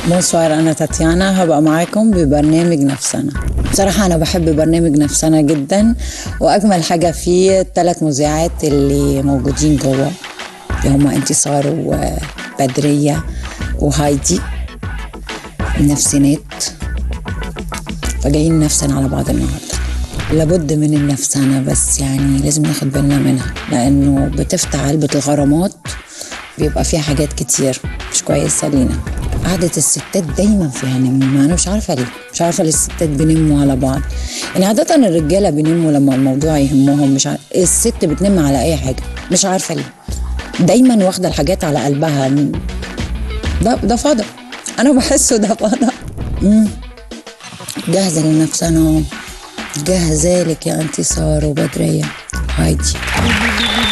بونسوار أنا تاتيانا هبقى معاكم ببرنامج نفسنا بصراحة أنا بحب برنامج نفسنا جدا وأجمل حاجة فيه الثلاث مذيعات اللي موجودين جوه اللي هما انتصار وبدرية وهايدي النفسينات فجايين نفسنا على بعض النهارده لابد من النفسنة بس يعني لازم ناخد بالنا منها لأنه بتفتح علبة الغرامات بيبقى فيها حاجات كتير مش كويسة لينا قعدة الستات دايما فيها نم أنا مش عارفة ليه مش عارفة ليه الستات بينموا على بعض يعني عادة الرجالة بينموا لما الموضوع يهمهم مش عارفة الست بتنم على أي حاجة مش عارفة ليه دايما واخدة الحاجات على قلبها ده ده فضل أنا بحسه ده فضل مم. جاهزة لنفسنا جاهزة لك يا انتصار وبدرية هايدي